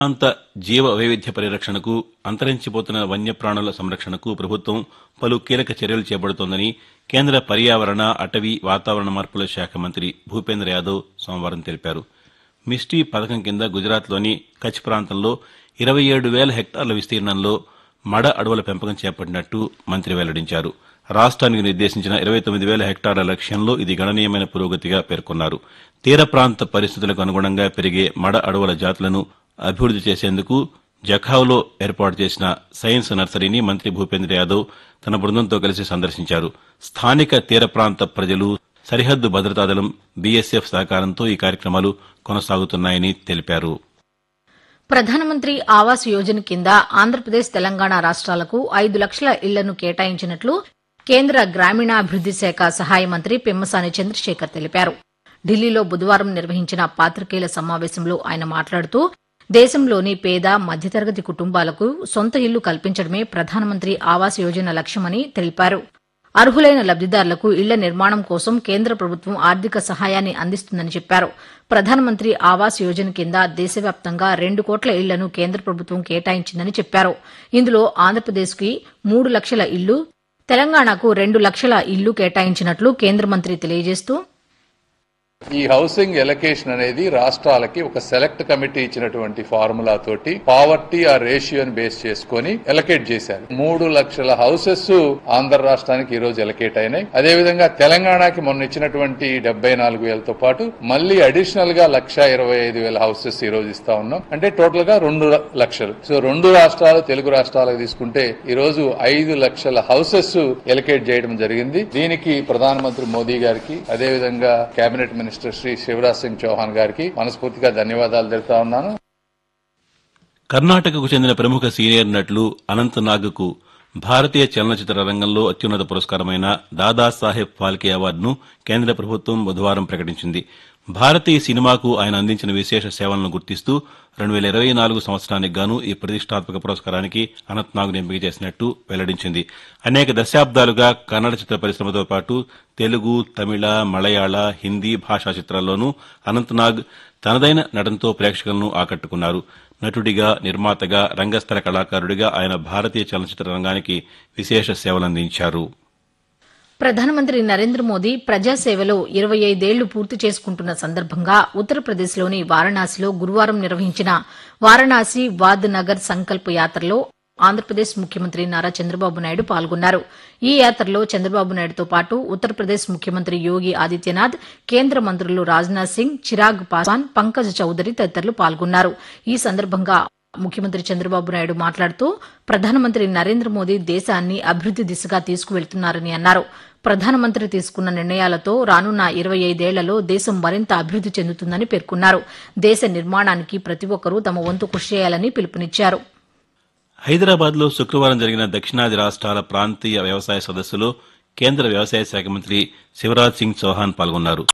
ప్రాంత జీవ వైవిధ్య పరిరక్షణకు అంతరించిపోతున్న వన్యప్రాణుల సంరక్షణకు ప్రభుత్వం పలు కీలక చర్యలు చేపడుతోందని కేంద్ర పర్యావరణ అటవీ వాతావరణ మార్పుల శాఖ మంత్రి భూపేంద్ర యాదవ్ సోమవారం తెలిపారు మిస్టీ పథకం కింద గుజరాత్లోని కచ్ ప్రాంతంలో ఇరవై ఏడు వేల హెక్టార్ల విస్తీర్ణంలో మడ అడవుల పెంపకం చేపట్టినట్టు మంత్రి వెల్లడించారు రాష్ట్రానికి నిర్దేశించిన ఇరవై తొమ్మిది వేల హెక్టార్ల లక్ష్యంలో ఇది గణనీయమైన పురోగతిగా పేర్కొన్నారు తీర ప్రాంత పరిస్థితులకు అనుగుణంగా పెరిగే మడ అడవుల జాతులను అభివృద్ది చేసేందుకు జఖావ్లో ఏర్పాటు చేసిన సైన్స్ నర్సరీని మంత్రి భూపేంద్ర యాదవ్ తన బృందంతో కలిసి సందర్శించారు స్థానిక తీర ప్రాంత ప్రజలు సరిహద్దు భద్రతా దళం బీఎస్ఎఫ్ సహకారంతో ఈ కార్యక్రమాలు కొనసాగుతున్నాయని తెలిపారు ప్రధానమంత్రి ఆవాస్ యోజన కింద ఆంధ్రప్రదేశ్ తెలంగాణ రాష్ట్రాలకు ఐదు లక్షల ఇళ్లను కేటాయించినట్లు కేంద్ర గ్రామీణాభివృద్ది శాఖ సహాయ మంత్రి పెమ్మసాని చంద్రశేఖర్ తెలిపారు ఢిల్లీలో బుధవారం నిర్వహించిన పాత్రికేయుల సమావేశంలో ఆయన మాట్లాడుతూ దేశంలోని పేద మధ్యతరగతి కుటుంబాలకు సొంత ఇల్లు కల్పించడమే ప్రధానమంత్రి ఆవాస్ యోజన లక్ష్యమని తెలిపారు అర్హులైన లబ్దిదారులకు ఇళ్ల నిర్మాణం కోసం కేంద్ర ప్రభుత్వం ఆర్థిక సహాయాన్ని అందిస్తుందని చెప్పారు ప్రధానమంత్రి ఆవాస్ యోజన కింద దేశవ్యాప్తంగా రెండు కోట్ల ఇళ్లను కేంద్ర ప్రభుత్వం కేటాయించిందని చెప్పారు ఇందులో ఆంధ్రప్రదేశ్కి మూడు లక్షల ఇళ్లు తెలంగాణకు రెండు లక్షల ఇళ్లు కేటాయించినట్లు కేంద్ర మంత్రి తెలియజేస్తూ ఈ హౌసింగ్ ఎలకేషన్ అనేది రాష్ట్రాలకి ఒక సెలెక్ట్ కమిటీ ఇచ్చినటువంటి ఫార్ములా తోటి పావర్టీ ఆ రేషియోని బేస్ చేసుకొని ఎలకేట్ చేశారు మూడు లక్షల హౌసెస్ ఆంధ్ర రాష్ట్రానికి ఈ రోజు ఎలకేట్ అయినాయి అదే విధంగా తెలంగాణకి మొన్న ఇచ్చినటువంటి డెబ్బై నాలుగు వేలతో పాటు మళ్ళీ అడిషనల్ గా లక్ష ఇరవై ఐదు వేల హౌసెస్ ఈ రోజు ఇస్తా ఉన్నాం అంటే టోటల్ గా రెండు లక్షలు సో రెండు రాష్ట్రాలు తెలుగు రాష్ట్రాలకు తీసుకుంటే ఈ రోజు ఐదు లక్షల హౌసెస్ ఎలకేట్ చేయడం జరిగింది దీనికి ప్రధానమంత్రి మోదీ గారికి అదే విధంగా కేబినెట్ మినిస్టర్ శ్రీ శివరాజ్ సింగ్ చౌహాన్ గారికి మనస్ఫూర్తిగా ధన్యవాదాలు తెలుపుతా ఉన్నాను కర్ణాటకకు చెందిన ప్రముఖ సీనియర్ నటులు అనంత్ నాగ్కు భారతీయ చలనచిత్ర రంగంలో అత్యున్నత పురస్కారమైన దాదాసాహెబ్ ఫాల్కే అవార్డును కేంద్ర ప్రభుత్వం బుధవారం ప్రకటించింది భారతీయ సినిమాకు ఆయన అందించిన విశేష సేవలను గుర్తిస్తూ రెండు వేల ఇరవై నాలుగు సంవత్సరానికి గాను ఈ ప్రతిష్టాత్మక పురస్కారానికి అనంత్ నాగ్ను ఎంపిక చేసినట్టు వెల్లడించింది అనేక దశాబ్దాలుగా కన్నడ చిత్ర పరిశ్రమతో పాటు తెలుగు తమిళ మలయాళ హిందీ భాషా చిత్రాల్లోనూ అనంత్ నాగ్ తనదైన నటనతో ప్రేక్షకులను ఆకట్టుకున్నారు నటుడిగా నిర్మాతగా రంగస్థల కళాకారుడిగా ఆయన భారతీయ చలనచిత్ర రంగానికి విశేష సేవలందించారు ప్రధానమంత్రి నరేంద్ర మోదీ ప్రజాసేవలో ఇరవై ఐదేళ్లు పూర్తి చేసుకుంటున్న సందర్భంగా ఉత్తరప్రదేశ్లోని వారణాసిలో గురువారం నిర్వహించిన వారణాసి వాద్ నగర్ సంకల్ప్ యాత్రలో ఆంధ్రప్రదేశ్ ముఖ్యమంత్రి నారా చంద్రబాబు నాయుడు పాల్గొన్నారు ఈ యాత్రలో చంద్రబాబు నాయుడుతో పాటు ఉత్తరప్రదేశ్ ముఖ్యమంత్రి యోగి ఆదిత్యనాథ్ కేంద్ర మంత్రులు రాజ్నాథ్ సింగ్ చిరాగ్ పాస్వాన్ పంకజ్ చౌదరి తదితరులు పాల్గొన్నారు ఈ సందర్భంగా ముఖ్యమంత్రి చంద్రబాబు నాయుడు మాట్లాడుతూ ప్రధానమంత్రి నరేంద్ర మోదీ దేశాన్ని అభివృద్ది దిశగా తీసుకువెళ్తున్నారని అన్నారు ప్రధానమంత్రి తీసుకున్న నిర్ణయాలతో రానున్న ఇరవై ఐదేళ్లలో దేశం మరింత అభివృద్ది చెందుతుందని పేర్కొన్నారు దేశ నిర్మాణానికి ప్రతి ఒక్కరూ తమ వంతు కృషి చేయాలని పిలుపునిచ్చారు హైదరాబాద్లో శుక్రవారం జరిగిన దక్షిణాది రాష్ట్రాల ప్రాంతీయ వ్యవసాయ సదస్సులో కేంద్ర వ్యవసాయ శాఖ మంత్రి శివరాజ్ సింగ్ చౌహాన్ పాల్గొన్నారు